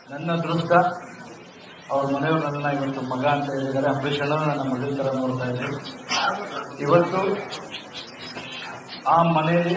ನನ್ನ ಅದೃಷ್ಟ ಅವ್ರ ಮನೆಯವರು ನನ್ನ ಇವತ್ತು ಮಗ ಅಂತ ಹೇಳಿದ್ದಾರೆ ಅಂಬರೀಷ್ ಅಣ್ಣ ನನ್ನ ಮಗಳ ತರ ನೋಡ್ತಾ ಇದ್ರು ಇವತ್ತು ಆ ಮನೆಯಲ್ಲಿ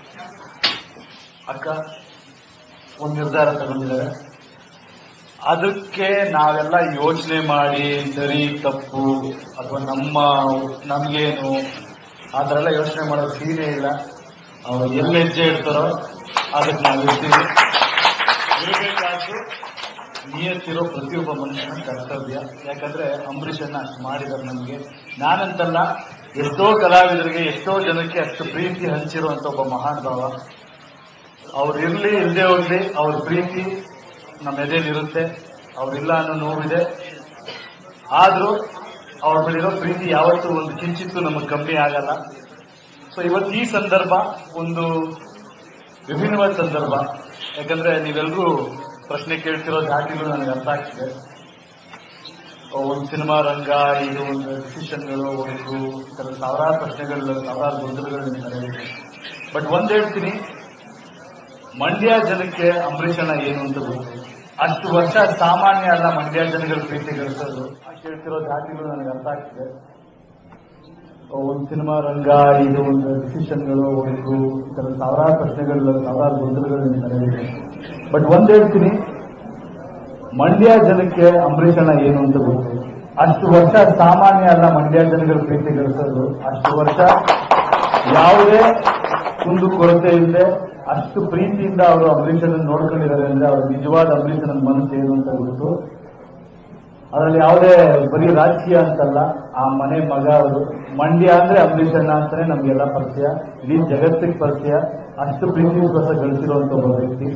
ಅಕ್ಕ ಒಂದು ನಿರ್ಧಾರ ತಗೊಂಡಿದ್ದಾರೆ ಅದಕ್ಕೆ ನಾವೆಲ್ಲ ಯೋಚನೆ ಮಾಡಿ ಸರಿ ತಪ್ಪು ಅಥವಾ ನಮ್ಮ ನಮ್ಗೇನು ಆ ಥರ ಎಲ್ಲ ಯೋಚನೆ ಮಾಡೋ ಸೀನೇ ಇಲ್ಲ ಅವ್ರು ಎಲ್ಲಿ ಹೆಜ್ಜೆ ಇಡ್ತಾರೋ ಅದಕ್ಕೆ ನಾವು ಇರ್ತೀವಿ ಇರಬೇಕಾದ್ದು ನಿಯತ್ತಿರೋ ಪ್ರತಿಯೊಬ್ಬ ಮನುಷ್ಯನ ಕರ್ತವ್ಯ ಯಾಕಂದ್ರೆ ಅಂಬರೀಷನ್ನ ಅಷ್ಟು ಮಾಡಿದ್ದಾರೆ ನಮಗೆ ನಾನಂತಲ್ಲ ಎಷ್ಟೋ ಕಲಾವಿದರಿಗೆ ಎಷ್ಟೋ ಜನಕ್ಕೆ ಅಷ್ಟು ಪ್ರೀತಿ ಹಂಚಿರುವಂತ ಒಬ್ಬ ಮಹಾನ್ ಭಾವ ಅವ್ರು ಇರ್ಲಿ ಇಲ್ಲದೆ ಹೋಗ್ಲಿ ಅವ್ರ ಪ್ರೀತಿ ನಮ್ಮ ಎದೆಲಿರುತ್ತೆ ಅವ್ರಿಲ್ಲ ಅನ್ನೋ ನೋವಿದೆ ಆದ್ರೂ ಅವ್ರ ಮೇಲಿರೋ ಪ್ರೀತಿ ಯಾವತ್ತೂ ಒಂದು ಕಿಂಚಿತ್ತು ನಮಗೆ ಕಮ್ಮಿ ಆಗಲ್ಲ ಸೊ ಇವತ್ತು ಈ ಸಂದರ್ಭ ಒಂದು ವಿಭಿನ್ನವಾದ ಸಂದರ್ಭ ಯಾಕಂದ್ರೆ ನೀವೆಲ್ಲರೂ ಪ್ರಶ್ನೆ ಕೇಳ್ತಿರೋ ದಾಟಿಗಳು ನನಗೆ ಅರ್ಥ ಆಗ್ತಿದೆ ಒಂದು ಸಿನಿಮಾ ರಂಗ ಇದು ಒಂದು ಡಿಸಿಷನ್ಗಳು ಒಂದು ಈ ಥರ ಸಾವಿರಾರು ಪ್ರಶ್ನೆಗಳು ಸಾವಿರಾರು ಗೊಂದಲಗಳು ನಿಮ್ಗೆ ಬಟ್ ಒಂದ್ ಹೇಳ್ತೀನಿ ಮಂಡ್ಯ ಜನಕ್ಕೆ ಅಂಬರೀಷಣ್ಣ ಏನು ಅಂತ ಗೊತ್ತು ಅಷ್ಟು ವರ್ಷ ಸಾಮಾನ್ಯ ಅಲ್ಲ ಮಂಡ್ಯ ಜನಗಳ ಪ್ರೀತಿ ಗಳಿಸೋದು ಕೇಳ್ತಿರೋ ದಾಟಿಗಳು ನನಗೆ ಅರ್ಥ ಆಗ್ತಿದೆ ಒಂದು ಸಿನಿಮಾ ರಂಗ ಇದು ಒಂದು ಡಿಸಿಷನ್ಗಳು ಒಂದು ಈ ಥರ ಸಾವಿರಾರು ಪ್ರಶ್ನೆಗಳು ಸಾವಿರಾರು ಗೊಂದಲಗಳು ನಿಮ್ಗೆ ಬಟ್ ಒಂದ್ ಹೇಳ್ತೀನಿ ಮಂಡ್ಯ ಜನಕ್ಕೆ ಅಂಬರೀಷಣ್ಣ ಏನು ಅಂತ ಗೊತ್ತು ಅಷ್ಟು ವರ್ಷ ಸಾಮಾನ್ಯ ಅಲ್ಲ ಮಂಡ್ಯ ಜನಗಳ ಪ್ರೀತಿ ಗಳಿಸೋದು ಅಷ್ಟು ವರ್ಷ ಯಾವುದೇ ಕುಂದು ಕೊರತೆ ಇಲ್ಲದೆ ಅಷ್ಟು ಪ್ರೀತಿಯಿಂದ ಅವರು ಅಂಬರೀಷನ ನೋಡ್ಕೊಂಡಿದ್ದಾರೆ ಅಂದ್ರೆ ಅವ್ರ ನಿಜವಾದ ಅಂಬರೀಷನ ಮನಸ್ಸು ಏನು ಅಂತ ಗೊತ್ತು ಅದರಲ್ಲಿ ಯಾವುದೇ ಬರೀ ರಾಜಕೀಯ ಅಂತಲ್ಲ ಆ ಮನೆ ಮಗ ಅವರು ಮಂಡ್ಯ ಅಂದ್ರೆ ಅಂಬರೀಷಣ್ಣ ಅಂತಾನೆ ನಮ್ಗೆಲ್ಲ ಪರಿಚಯ ಇಡೀ ಜಗತ್ತಿಗೆ ಪರಿಚಯ ಅಷ್ಟು ಪ್ರೀತಿ ವಿಶ್ವಾಸ ಗಳಿಸಿರುವಂತ ಒಬ್ಬ ವ್ಯಕ್ತಿ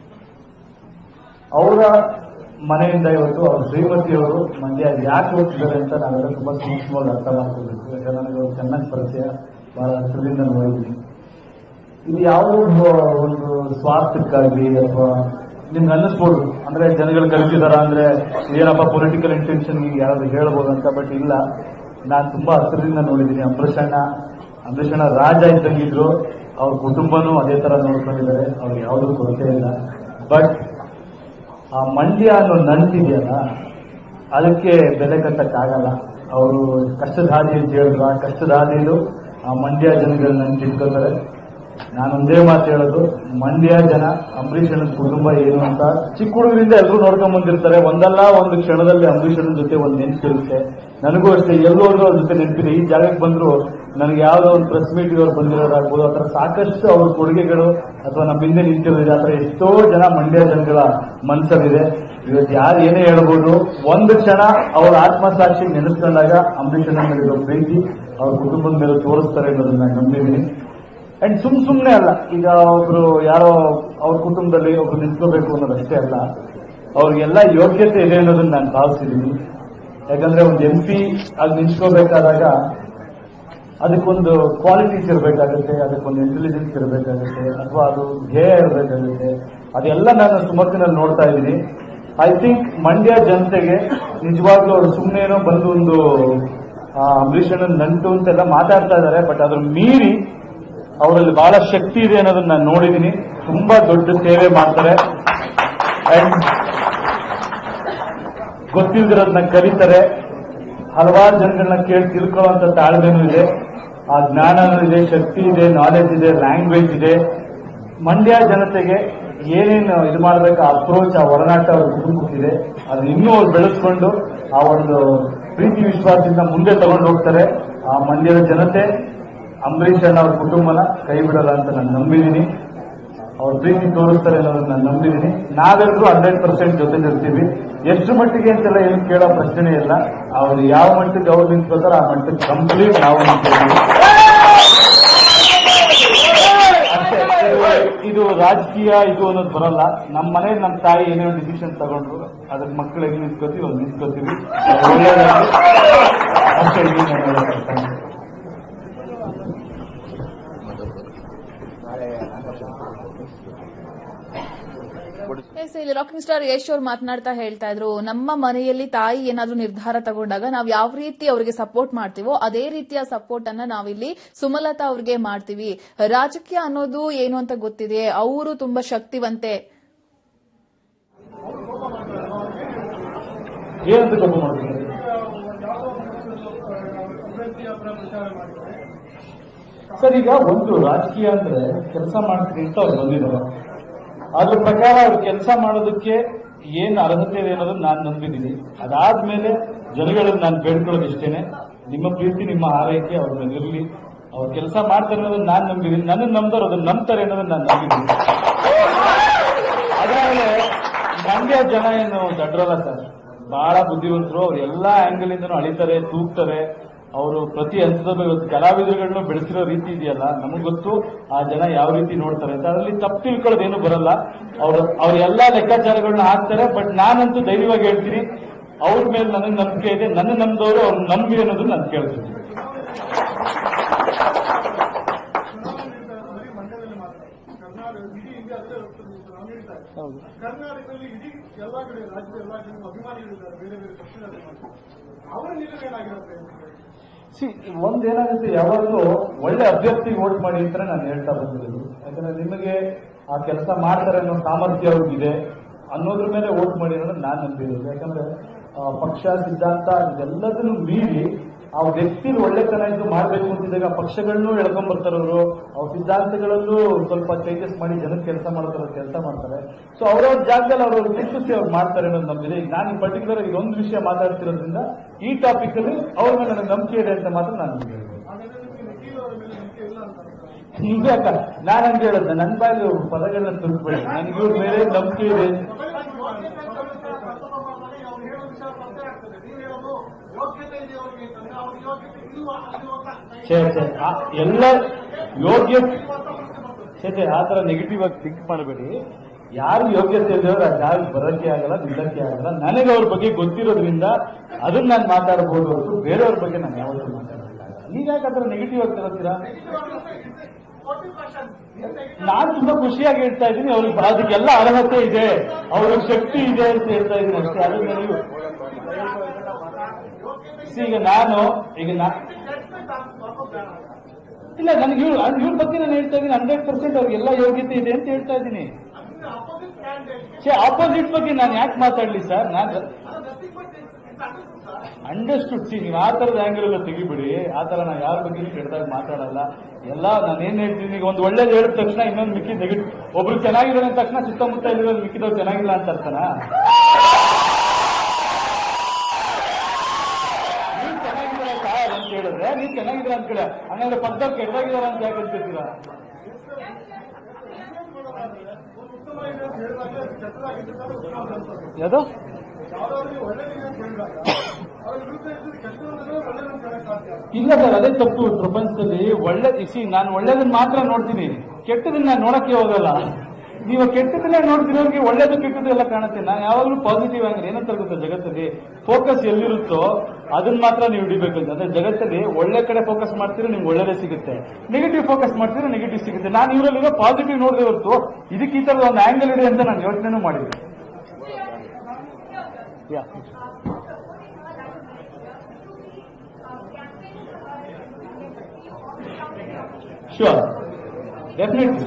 ಅವರ ಮನೆಯಿಂದ ಇವತ್ತು ಅವ್ರ ಶ್ರೀಮತಿಯವರು ಮಂಡ್ಯ ಯಾಕೆ ಹೋಗ್ತಿದ್ದಾರೆ ಅಂತ ನಾವೆಲ್ಲ ತುಂಬಾ ಸೂಕ್ಷ್ಮವಾಗಿ ಅರ್ಥ ಮಾಡ್ಕೋಬೇಕು ಯಾಕಂದ್ರೆ ನನಗೆ ಅವ್ರು ಚೆನ್ನಾಗಿ ಪರಿಚಯ ಬಹಳ ಹತ್ರದಿಂದ ನೋಡಿದ್ದೀನಿ ಇದು ಯಾವುದೋ ಒಂದು ಒಂದು ಸ್ವಾರ್ಥಕ್ಕಾಗಿ ಅಥವಾ ನಿಮ್ಗೆ ಅನ್ನಿಸ್ಬೋದು ಅಂದ್ರೆ ಜನಗಳು ಕಲಿತಿದಾರ ಅಂದ್ರೆ ಏನಪ್ಪ ಪೊಲಿಟಿಕಲ್ ಇಂಟೆನ್ಷನ್ ಯಾರಾದ್ರೂ ಹೇಳ್ಬೋದು ಅಂತ ಬಟ್ ಇಲ್ಲ ನಾನು ತುಂಬಾ ಹತ್ತಿರದಿಂದ ನೋಡಿದ್ದೀನಿ ಅಂಬರೀಷಣ್ಣ ಅಂಬರೀಷಣ್ಣ ರಾಜ ಇದ್ದಂಗಿದ್ರು ಅವ್ರ ಕುಟುಂಬನೂ ಅದೇ ತರ ನೋಡ್ಕೊಂಡಿದ್ದಾರೆ ಅವ್ರಿಗೆ ಯಾವುದೂ ಕೊರತೆ ಇಲ್ಲ ಬಟ್ ಆ ಮಂಡ್ಯ ಅನ್ನೋ ನಂಟಿದೆಯಲ್ಲ ಅದಕ್ಕೆ ಬೆಲೆ ಕಟ್ಟಕ್ಕಾಗಲ್ಲ ಅವರು ಕಷ್ಟದ ಹಾದಿ ಅಂತ ಹೇಳಿದ್ರು ಆ ಕಷ್ಟದ ಹಾದಿಯಲ್ಲೂ ಆ ಮಂಡ್ಯ ಜನಗಳು ನಂಟು ಇಟ್ಕೋತಾರೆ ನಾನೊಂದೇ ಮಾತು ಹೇಳೋದು ಮಂಡ್ಯ ಜನ ಅಂಬರೀಷನ ಕುಟುಂಬ ಏನು ಅಂತ ಚಿಕ್ಕ ಹುಡುಗರಿಂದ ಎಲ್ಲರೂ ನೋಡ್ಕೊಂಡ್ ಬಂದಿರ್ತಾರೆ ಒಂದಲ್ಲ ಒಂದು ಕ್ಷಣದಲ್ಲಿ ಅಂಬರೀಷನ ಜೊತೆ ಒಂದು ನೆನಪಿರುತ್ತೆ ನನಗೂ ಅಷ್ಟೇ ಎಲ್ಲೋದ್ರೂ ಅವ್ರ ಜೊತೆ ನೆನಪಿದೆ ಈ ಜಾಗಕ್ಕೆ ಬಂದ್ರು ನನಗೆ ಯಾವ್ದೋ ಒಂದು ಪ್ರೆಸ್ ಮೀಟ್ಗೆ ಅವ್ರು ಬಂದಿರೋದಾಗ್ಬೋದು ಆ ಥರ ಸಾಕಷ್ಟು ಅವ್ರ ಕೊಡುಗೆಗಳು ಅಥವಾ ನಮ್ಮ ಹಿಂದೆ ನಿಂತಿರೋದಿದೆ ಆ ಥರ ಎಷ್ಟೋ ಜನ ಮಂಡ್ಯ ಜನಗಳ ಮನಸ್ಸಲ್ಲಿದೆ ಇವತ್ತು ಯಾರು ಏನೇ ಹೇಳ್ಬೋದು ಒಂದು ಕ್ಷಣ ಅವ್ರ ಆತ್ಮಸಾಕ್ಷಿ ನೆನೆಸ್ಕೊಂಡಾಗ ಅಂಬರೀಷನ ಮೇಲಿರೋ ಪ್ರೀತಿ ಅವ್ರ ಕುಟುಂಬದ ಮೇಲೆ ತೋರಿಸ್ತಾರೆ ಅನ್ನೋದನ್ನ ನಾನು ನಂಬಿದ್ದೀನಿ ಅಂಡ್ ಸುಮ್ ಸುಮ್ನೆ ಅಲ್ಲ ಈಗ ಒಬ್ರು ಯಾರೋ ಅವ್ರ ಕುಟುಂಬದಲ್ಲಿ ಒಬ್ರು ನಿಂತ್ಕೋಬೇಕು ಅನ್ನೋದಷ್ಟೇ ಅಲ್ಲ ಅವ್ರಿಗೆಲ್ಲ ಯೋಗ್ಯತೆ ಇದೆ ಅನ್ನೋದನ್ನ ನಾನು ಭಾವಿಸಿದ್ದೀನಿ ಯಾಕಂದ್ರೆ ಒಂದು ಎಂ ಪಿ ಆಗಿ ನಿಂತ್ಕೋಬೇಕಾದಾಗ ಅದಕ್ಕೊಂದು ಕ್ವಾಲಿಟೀಸ್ ಇರಬೇಕಾಗುತ್ತೆ ಅದಕ್ಕೊಂದು ಇಂಟೆಲಿಜೆನ್ಸ್ ಇರಬೇಕಾಗುತ್ತೆ ಅಥವಾ ಅದು ಧ್ಯೇಯ ಇರಬೇಕಾಗುತ್ತೆ ಅದೆಲ್ಲ ನಾನು ಸುಮಕ್ಕಿನಲ್ಲಿ ನೋಡ್ತಾ ಇದ್ದೀನಿ ಐ ಥಿಂಕ್ ಮಂಡ್ಯ ಜನತೆಗೆ ನಿಜವಾಗ್ಲೂ ಅವರು ಸುಮ್ಮನೇನೋ ಬಂದು ಒಂದು ಅಂಬರೀಷನ ನಂಟು ಅಂತೆಲ್ಲ ಮಾತಾಡ್ತಾ ಇದ್ದಾರೆ ಬಟ್ ಅದ್ರ ಮೀರಿ ಅವರಲ್ಲಿ ಬಹಳ ಶಕ್ತಿ ಇದೆ ಅನ್ನೋದನ್ನ ನಾನು ನೋಡಿದ್ದೀನಿ ತುಂಬಾ ದೊಡ್ಡ ಸೇವೆ ಮಾಡ್ತಾರೆ ಅಂಡ್ ಗೊತ್ತಿಲ್ದಿರೋದನ್ನ ಕರೀತಾರೆ ಹಲವಾರು ಜನಗಳನ್ನ ಕೇಳಿ ತಿಳ್ಕೊಳ್ಳುವಂತ ತಾಳ್ಮೆನೂ ಇದೆ ಆ ಜ್ಞಾನನೂ ಇದೆ ಶಕ್ತಿ ಇದೆ ನಾಲೆಜ್ ಇದೆ ಲ್ಯಾಂಗ್ವೇಜ್ ಇದೆ ಮಂಡ್ಯ ಜನತೆಗೆ ಏನೇನು ಇದು ಮಾಡಬೇಕು ಆ ಅಪ್ರೋಚ್ ಆ ಒಡನಾಟ ಅವ್ರ ಕುಟುಂಬಕ್ಕಿದೆ ಅದು ಇನ್ನೂ ಅವ್ರು ಬೆಳೆಸ್ಕೊಂಡು ಆ ಒಂದು ಪ್ರೀತಿ ವಿಶ್ವಾಸದಿಂದ ಮುಂದೆ ತಗೊಂಡು ಹೋಗ್ತಾರೆ ಆ ಮಂಡ್ಯದ ಜನತೆ ಅಂಬರೀಷ್ ಅಣ್ಣ ಅವ್ರ ಕುಟುಂಬನ ಕೈ ಬಿಡಲ್ಲ ಅಂತ ನಾನು ನಂಬಿದ್ದೀನಿ ಅವ್ರ ಪ್ರೀತಿ ತೋರಿಸ್ತಾರೆ ಅನ್ನೋದನ್ನ ನಾನು ನಂಬಿದ್ದೀನಿ ನಾವೆಲ್ಲರೂ ಹಂಡ್ರೆಡ್ ಪರ್ಸೆಂಟ್ ಜೊತೆಲಿರ್ತೀವಿ ಎಷ್ಟು ಮಟ್ಟಿಗೆ ಅಂತೆಲ್ಲ ಏನು ಕೇಳೋ ಪ್ರಶ್ನೆ ಇಲ್ಲ ಅವ್ರು ಯಾವ ಮಟ್ಟಕ್ಕೆ ಅವ್ರು ನಿಂತ್ಕೋತಾರೋ ಆ ಮಟ್ಟಕ್ಕೆ ಕಂಪ್ಲೀಟ್ ನಾವು ನಿಂತ್ಕೊಳ್ತೀವಿ ಅಷ್ಟೇ. ಇದು- ಇದು ರಾಜಕೀಯ ಇದು ಅನ್ನೋದು ಬರಲ್ಲ ನಮ್ಮ ಮನೇಲಿ ನಮ್ಮ ತಾಯಿ ಏನೇ ಒಂದು ಡಿಸಿಷನ್ ತಗೊಂಡ್ರು ಅದಕ್ಕೆ ಮಕ್ಕಳು ಹೆಂಗ್ ನಿಂತ್ಕೋತೀವಿ ಅವ್ರು ನಿಂತ್ಕೋತೀವಿ ಒಳ್ಳೆಯದಾಗಿ ಅಷ್ಟೇ ಇದು ನಾನು ಹೇಳೋದು. ಎಸ್ ಇಲ್ಲಿ ರಾಕಿಂಗ್ ಸ್ಟಾರ್ ಯಶ್ ಅವ್ರು ಮಾತನಾಡ್ತಾ ಹೇಳ್ತಾ ಇದ್ರು ನಮ್ಮ ಮನೆಯಲ್ಲಿ ತಾಯಿ ಏನಾದ್ರೂ ನಿರ್ಧಾರ ತಗೊಂಡಾಗ ನಾವು ಯಾವ ರೀತಿ ಅವರಿಗೆ ಸಪೋರ್ಟ್ ಮಾಡ್ತೀವೋ ಅದೇ ರೀತಿಯ ಸಪೋರ್ಟ್ ಅನ್ನ ನಾವಿಲ್ಲಿ ಸುಮಲತಾ ಅವ್ರಿಗೆ ಮಾಡ್ತೀವಿ ರಾಜಕೀಯ ಅನ್ನೋದು ಏನು ಅಂತ ಗೊತ್ತಿದೆ ಅವರು ತುಂಬಾ ಶಕ್ತಿವಂತೆ ಏನಂತ ಕೋಪ ಮಾಡ್ತಾರೆ ಸರ್ ಈಗ ಒಂದು ರಾಜಕೀಯ ಅಂದ್ರೆ ಕೆಲಸ ಮಾಡ್ತೀನಿ ಅಂತ ಅವ್ರು ಬಂದಿದ್ದಾರೆ ಅದ್ರ ಪ್ರಕಾರ ಅವ್ರು ಕೆಲಸ ಮಾಡೋದಕ್ಕೆ ಏನ್ ಅರ್ಹತೆ ಇದೆ ಅನ್ನೋದನ್ನ ನಾನು ನಂಬಿದ್ದೀನಿ ಅದಾದ್ಮೇಲೆ ಜನಗಳನ್ನ ನಾನು ಬೇಡ್ಕೊಳ್ಳೋದು ಇಷ್ಟೇನೆ ನಿಮ್ಮ ಪ್ರೀತಿ ನಿಮ್ಮ ಆರೈಕೆ ಅವ್ರ ಮೇಲೆ ಇರಲಿ ಅವ್ರು ಕೆಲಸ ಮಾಡ್ತಾರೆ ಅನ್ನೋದನ್ನ ನಾನು ನಂಬಿದ್ದೀನಿ ನನ್ನ ನಂಬರ್ ಅದನ್ನ ನಂಬ್ತಾರೆ ಅನ್ನೋದನ್ನ ನಾನು ನಂಬಿದ್ದೀನಿ ಅದಾದ್ಮೇಲೆ ಮಂಡ್ಯ ಜನ ಏನು ದಡ್ರಲ್ಲ ಸರ್ ಬಹಳ ಬುದ್ಧಿವಂತರು ಅವ್ರು ಎಲ್ಲಾ ಆಂಗಲ್ ಇಂದನೂ ಅಳಿತಾರೆ ತೂಗ್ತಾರೆ ಅವರು ಪ್ರತಿ ಹಂತದಲ್ಲೂ ಇವತ್ತು ಕಲಾವಿದರುಗಳನ್ನು ಬೆಳೆಸಿರೋ ರೀತಿ ಇದೆಯಲ್ಲ ನಮಗ್ ಗೊತ್ತು ಆ ಜನ ಯಾವ ರೀತಿ ನೋಡ್ತಾರೆ ಅಂತ ಅದರಲ್ಲಿ ತಪ್ಪು ತಿಳ್ಕೊಳ್ಳೋದೇನು ಬರಲ್ಲ ಅವ್ರು ಅವ್ರ ಎಲ್ಲಾ ಲೆಕ್ಕಾಚಾರಗಳನ್ನ ಹಾಕ್ತಾರೆ ಬಟ್ ನಾನಂತೂ ಧೈರ್ಯವಾಗಿ ಹೇಳ್ತೀನಿ ಅವ್ರ ಮೇಲೆ ನನಗೆ ನಂಬಿಕೆ ಇದೆ ನನ್ನ ನಂಬಿದವರು ಅವ್ರು ನಂಬಿ ಅನ್ನೋದು ನಾನು ಕೇಳ್ತೀನಿ ಹೌದು ಕರ್ನಾಟಕದಲ್ಲಿ ಇಡೀ ಎಲ್ಲಾ ಕಡೆ ರಾಜ್ಯದ ಎಲ್ಲಾ ಕಡೆ ಅಭಿಮಾನಿಗಳಿದ್ದಾರೆ ಬೇರೆ ಬೇರೆ ಪಕ್ಷದ ಅಭಿಮಾನಿಗಳು ಅವರ ನಿಲುವೇನಾಗಿರುತ್ತೆ ಸಿ ಒಂದೇನಾಗುತ್ತೆ ಯಾವಾಗಲೂ ಒಳ್ಳೆ ಅಭ್ಯರ್ಥಿಗೆ ವೋಟ್ ಮಾಡಿ ಅಂತ ನಾನು ಹೇಳ್ತಾ ಬಂದಿದ್ದೀನಿ ಯಾಕಂದ್ರೆ ನಿಮಗೆ ಆ ಕೆಲಸ ಮಾಡ್ತಾರೆ ಅನ್ನೋ ಸಾಮರ್ಥ್ಯ ಅವ್ರಿಗಿದೆ ಅನ್ನೋದ್ರ ಮೇಲೆ ವೋಟ್ ಮಾಡಿ ಅನ್ನೋದು ನಾನು ನಂಬಿರೋದು ಯಾಕಂದ್ರೆ ಆ, ಪಕ್ಷ ಸಿದ್ಧಾಂತ ಇದೆಲ್ಲದನ್ನು ಮೀರಿ ಆ ವ್ಯಕ್ತಿ ಒಳ್ಳೆತನ ಇದು ಮಾಡಬೇಕು ಅಂತಿದ್ದಾಗ ಪಕ್ಷಗಳನ್ನೂ ಎಳ್ಕೊಂಡ್ ಬರ್ತಾರೆ ಅವರು ಅವ್ರ ಸಿದ್ಧಾಂತಗಳಲ್ಲೂ ಸ್ವಲ್ಪ ಚೇಂಜಸ್ ಮಾಡಿ ಜನಕ್ಕೆ ಕೆಲಸ ಮಾಡ್ತಾರೆ ಕೆಲಸ ಮಾಡ್ತಾರೆ ಸೊ ಅವ್ರವ್ರ ಜಾಗದಲ್ಲಿ ಅವ್ರವ್ರ ಗುರುತಿಸಿ ಅವ್ರು ಮಾಡ್ತಾರೆ ಅನ್ನೋದು ನಂಬಿದೆ ಈಗ ನಾನು ಪರ್ಟಿಕ್ಯುಲರ್ ಇದೊಂದು ವಿಷಯ ಮಾತಾಡ್ತಿರೋದ್ರಿಂದ ಈ ಟಾಪಿಕ್ ಅಲ್ಲಿ ಅವ್ರ ಮೇಲೆ ನನಗೆ ನಂಬಿಕೆ ಇದೆ ಅಂತ ಮಾತ್ರ ನಾನು ನಿಮ್ಗೆ ಹೇಳ್ಬೋದು. ಹಾಗಾದ್ರೆ ನಿಮಗೆ ನಿಖಿಲ್ ಅವರ ಮೇಲೆ ನಂಬಿಕೆ ಇಲ್ಲ ಅಂತ ಅನ್ಸುತ್ತೆ. ನಿಜ ಅಕ್ಕ ನಾನು ಹಂಗೆ ಹೇಳೋದು ನನ್ನ ಬಾಯಲ್ಲಿ ಪದಗಳನ್ನ ತುರುಕ್ಬೇಡಿ ನನಗೆ ಇವ್ರ ಮೇಲೆ ನಂಬಿಕೆ ಇದೆ ಅವ್ರು ಹೇಳೋ ವಿಚಾರ ತಪ್ಪೇ ಆಗ್ತದೆ ನೀವು ಹೇಳೋದು ಯೋಗ್ಯತೆ ಇದೆ ಅವರಿಗೆ ಅಂತಂದ್ರೆ ಅವ್ರ ಯೋಗ್ಯತೆ ಇಲ್ವಾ ಇಲ್ವಾ ಅಂತ ಛೇ ಛೇ ಆ ಎಲ್ಲ ಯೋಗ್ಯ ಛೇ ಛೇ ಆ ಥರ ನೆಗೆಟಿವ್ ಆಗಿ ಥಿಂಕ್ ಮಾಡಬೇಡಿ ಯಾರು ಯೋಗ್ಯತೆ ಇದ್ದವ್ರು ಆ ಜಾಗಕ್ಕೆ ಬರೋಕ್ಕೆ ಆಗಲ್ಲ ನಿಲ್ಲಕ್ಕೆ ಆಗಲ್ಲ ನನಗೆ ಅವ್ರ ಬಗ್ಗೆ ಗೊತ್ತಿರೋದ್ರಿಂದ ಅದನ್ನ ನಾನು ಮಾತಾಡಬಹುದು ಹೊರತು ಬೇರೆಯವ್ರ ಬಗ್ಗೆ ನಾನು ಯಾವತ್ತೂ ಮಾತಾಡೋದಿಲ್ಲ ಈಗ ಯಾಕೆ ಆ ಥರ ನೆಗೆಟಿವ್ ಆಗಿ ತಗೋತೀರಾ ನಾನು ತುಂಬಾ ಖುಷಿಯಾಗಿ ಹೇಳ್ತಾ ಇದ್ದೀನಿ ಅವ್ರಿಗೆ ಅದಕ್ಕೆಲ್ಲ ಅರ್ಹತೆ ಇದೆ ಅವ್ರಿಗೆ ಶಕ್ತಿ ಇದೆ ಅಂತ ಹೇಳ್ತಾ ಇದ್ದೀನಿ ಅಷ್ಟೇ ಅದು ನನಗೆ See, ಈಗ ನಾನು ಈಗ ನಾ ಇಲ್ಲ ನನಗೆ ಇವ್ರು ಇವ್ರ ಬಗ್ಗೆ ನಾನು ಹೇಳ್ತಾ ಇದ್ದೀನಿ ಹಂಡ್ರೆಡ್ ಪರ್ಸೆಂಟ್ ಅವ್ರಿಗೆಲ್ಲ ಯೋಗ್ಯತೆ ಇದೆ ಅಂತ ಹೇಳ್ತಾ ಇದ್ದೀನಿ ಛೇ ಆಪೋಸಿಟ್ ಬಗ್ಗೆ ನಾನು ಯಾಕೆ ಮಾತಾಡ್ಲಿ ಸರ್ ನಾನು ಅಂಡರ್ಸ್ಟುಡ್ ಸಿ ನೀವು ಆ ಥರದ ಆಂಗಲ್ ಎಲ್ಲ ತೆಗಿಬಿಡಿ ಆ ಥರ ನಾನು ಯಾರ ಬಗ್ಗೆ ಕೆಟ್ಟದಾಗ ಮಾತಾಡಲ್ಲ ಎಲ್ಲ ನಾನು ಏನ್ ಹೇಳ್ತೀನಿ ಈಗ ಒಂದು ಒಳ್ಳೇದು ಹೇಳಿದ ತಕ್ಷಣ ಇನ್ನೊಂದು ಮಿಕ್ಕಿ ನೆಗೆಟಿವ್ ಒಬ್ರು ಚೆನ್ನಾಗಿದ್ದಾರೆ ಅಂದ ತಕ್ಷಣ ಸುತ್ತಮುತ್ತ ಇರೋ ಮಿಕ್ಕಿದವ್ರು ಚೆನ್ನಾಗಿಲ್ಲ ಅಂತ ಅರ್ಥನಾ ನೀವ್ ಚೆನ್ನಾಗಿದ್ದೀರಾ ಸರ್ ಅಂತ ಹೇಳಿದ್ರೆ ನೀವ್ ಚೆನ್ನಾಗಿದ್ದೀರಾ ಅಂತ ಕೇಳ ಹಂಗಂದ್ರೆ ಪಕ್ಕದವ್ರು ಕೆಟ್ಟದಾಗಿದ್ದಾರೆ ಅಂತ ಯಾಕೆ ಅಂತೀರಾ ಉತ್ತಮ ಇದೆ ಅಂತ ಹೇಳಿದಾಗ ಕೆಟ್ಟದಾಗಿದ್ದರೆ ಉತ್ತಮ ಅಂತ ಅನ್ಸುತ್ತೆ. ಯಾವುದು ಯಾವ್ದಾದ್ರು ಒಳ್ಳೆದಿದೆ ಅಂತ ಹೇಳಿದಾಗ ಅವ್ರ ವಿರುದ್ಧ ಇದ್ದದ್ದು ಕೆಟ್ಟದಂದ್ರೆ ಒಳ್ಳೆದಂತ ಹೇಳಕ್ ಸಾಧ್ಯ ಇಲ್ಲ ಸರ್ ಅದೇ ತಪ್ಪು ಪ್ರಪಂಚದಲ್ಲಿ ಒಳ್ಳೆ ಸಿ ನಾನು ಒಳ್ಳೇದನ್ನ ಮಾತ್ರ ನೋಡ್ತೀನಿ ಕೆಟ್ಟದನ್ನ ನಾನು ನೋಡಕ್ಕೆ ಹೋಗಲ್ಲ ನೀವು ಕೆಟ್ಟದನ್ನೇ ನೋಡ್ತಿರೋರಿಗೆ ಒಳ್ಳೇದು ಕೆಟ್ಟದ್ದು ಎಲ್ಲ ಕಾಣುತ್ತೆ ನಾನು ಯಾವಾಗಲೂ ಪಾಸಿಟಿವ್ ಆಗಿ ಏನಂತ ಗೊತ್ತಾ ಜಗತ್ತಲ್ಲಿ ಫೋಕಸ್ ಎಲ್ಲಿರುತ್ತೋ ಅದನ್ನ ಮಾತ್ರ ನೀವು ಹಿಡಿಬೇಕು ಅಂತ ಅಂದ್ರೆ ಜಗತ್ತಲ್ಲಿ ಒಳ್ಳೆ ಕಡೆ ಫೋಕಸ್ ಮಾಡ್ತೀರಾ ನಿಮ್ಗೆ ಒಳ್ಳೇದೇ ಸಿಗುತ್ತೆ ನೆಗೆಟಿವ್ ಫೋಕಸ್ ಮಾಡ್ತೀರಾ ನೆಗೆಟಿವ್ ಸಿಗುತ್ತೆ ನಾನು ಇವರಲ್ಲಿರೋ ಪಾಸಿಟಿವ್ ನೋಡಿದೆ ಹೊರತು ಇದಕ್ಕೆ ಈ ತರದ ಒಂದು ಆಂಗಲ್ ಇದೆ ಅಂತ ನಾನು ಯೋಚನೆನೂ ಮಾಡಿದೆ ಯಾ Sure. Definitely.